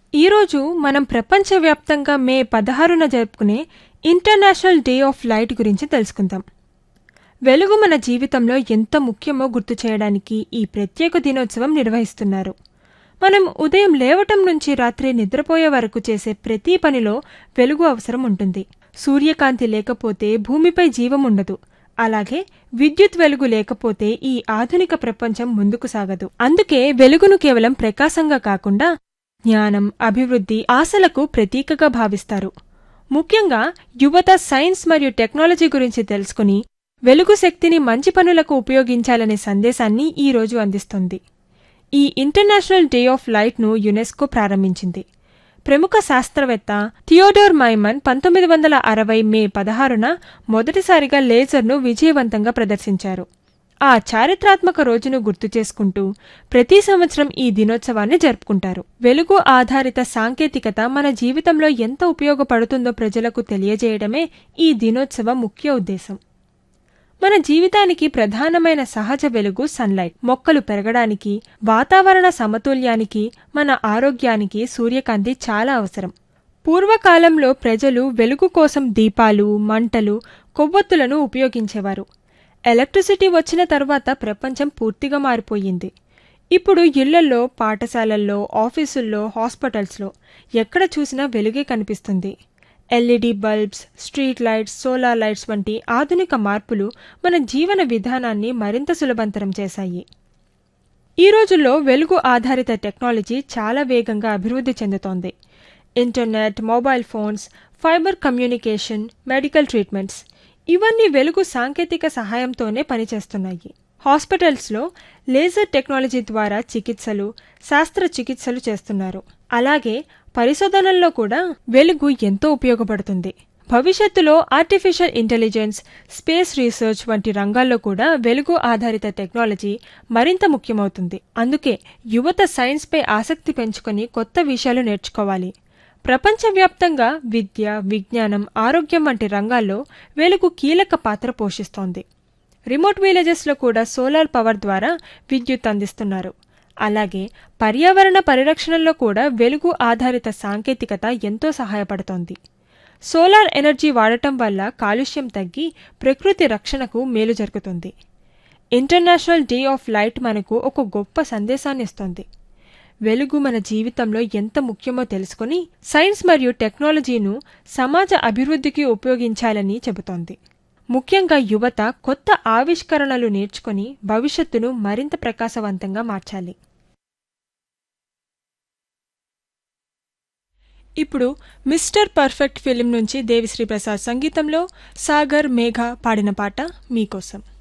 ఈరోజు మనం ప్రపంచవ్యాప్తంగా మే పదహారున జరుపుకునే ఇంటర్నేషనల్ డే ఆఫ్ లైట్ గురించి తెలుసుకుందాం వెలుగు మన జీవితంలో ఎంత ముఖ్యమో గుర్తు చేయడానికి ఈ ప్రత్యేక దినోత్సవం నిర్వహిస్తున్నారు మనం ఉదయం లేవటం నుంచి రాత్రి నిద్రపోయే వరకు చేసే ప్రతి పనిలో వెలుగు అవసరం ఉంటుంది సూర్యకాంతి లేకపోతే భూమిపై జీవం ఉండదు అలాగే విద్యుత్ వెలుగు లేకపోతే ఈ ఆధునిక ప్రపంచం ముందుకు సాగదు అందుకే వెలుగును కేవలం ప్రకాశంగా కాకుండా జ్ఞానం అభివృద్ధి ఆశలకు ప్రతీకగా భావిస్తారు ముఖ్యంగా యువత సైన్స్ మరియు టెక్నాలజీ గురించి తెలుసుకుని వెలుగు శక్తిని మంచి పనులకు ఉపయోగించాలనే సందేశాన్ని ఈ రోజు అందిస్తుంది ఈ ఇంటర్నేషనల్ డే ఆఫ్ లైట్ను యునెస్కో ప్రారంభించింది ప్రముఖ శాస్త్రవేత్త థియోడోర్ మైమన్ పంతొమ్మిది వందల అరవై మే పదహారున మొదటిసారిగా లేజర్ను విజయవంతంగా ప్రదర్శించారు ఆ చారిత్రాత్మక రోజును గుర్తు చేసుకుంటూ ప్రతి సంవత్సరం ఈ దినోత్సవాన్ని జరుపుకుంటారు వెలుగు ఆధారిత సాంకేతికత మన జీవితంలో ఎంత ఉపయోగపడుతుందో ప్రజలకు తెలియజేయడమే ఈ దినోత్సవ ముఖ్య ఉద్దేశం మన జీవితానికి ప్రధానమైన సహజ వెలుగు సన్లైట్ మొక్కలు పెరగడానికి వాతావరణ సమతుల్యానికి మన ఆరోగ్యానికి సూర్యకాంతి చాలా అవసరం పూర్వకాలంలో ప్రజలు వెలుగు కోసం దీపాలు మంటలు కొవ్వొత్తులను ఉపయోగించేవారు ఎలక్ట్రిసిటీ వచ్చిన తర్వాత ప్రపంచం పూర్తిగా మారిపోయింది ఇప్పుడు ఇళ్లల్లో పాఠశాలల్లో ఆఫీసుల్లో హాస్పిటల్స్లో ఎక్కడ చూసినా వెలుగే కనిపిస్తుంది LED bulbs street lights solar lights వంటి ఆధునిక మార్పులు మన జీవన విధానాన్ని మరింత సులభంతరం చేశాయి ఈ రోజుల్లో వెలుగు ఆధారిత టెక్నాలజీ చాలా వేగంగా అభివృద్ధి చెందుతోంది internet mobile phones fiber communication medical treatments ఇవన్నీ వెలుగు సాంకేతిక సహాయంతోనే పనిచేస్తున్నాయి హాస్పిటల్స్లో లేజర్ టెక్నాలజీ ద్వారా చికిత్సలు శాస్త్రచికిత్సలు చేస్తున్నారు అలాగే పరిశోధనల్లో కూడా వెలుగు ఎంతో ఉపయోగపడుతుంది భవిష్యత్తులో ఆర్టిఫిషియల్ ఇంటెలిజెన్స్ స్పేస్ రీసెర్చ్ వంటి రంగాల్లో కూడా వెలుగు ఆధారిత టెక్నాలజీ మరింత ముఖ్యమవుతుంది అందుకే యువత సైన్స్పై ఆసక్తి పెంచుకొని కొత్త విషయాలు నేర్చుకోవాలి ప్రపంచవ్యాప్తంగా విద్య విజ్ఞానం ఆరోగ్యం వంటి రంగాల్లో వెలుగు కీలక పాత్ర పోషిస్తోంది రిమోట్ విలేజెస్లో కూడా సోలార్ పవర్ ద్వారా విద్యుత్ అందిస్తున్నారు అలాగే పర్యావరణ పరిరక్షణలో కూడా వెలుగు ఆధారిత సాంకేతికత ఎంతో సహాయపడుతోంది సోలార్ ఎనర్జీ వాడటం వల్ల కాలుష్యం తగ్గి ప్రకృతి రక్షణకు మేలు జరుగుతుంది ఇంటర్నేషనల్ డే ఆఫ్ లైట్ మనకు ఒక గొప్ప సందేశాన్ని ఇస్తుంది వెలుగు మన జీవితంలో ఎంత ముఖ్యమో తెలుసుకుని సైన్స్ మరియు టెక్నాలజీను సమాజ అభివృద్ధికి ఉపయోగించాలని చెబుతోంది ముఖ్యంగా యువత కొత్త ఆవిష్కరణలు నేర్చుకుని భవిష్యత్తును మరింత ప్రకాశవంతంగా మార్చాలి ఇప్పుడు మిస్టర్ పర్ఫెక్ట్ ఫిలిం నుంచి దేవిశ్రీ ప్రసాద్ సంగీతంలో సాగర్ మేఘ పాడిన పాట మీకోసం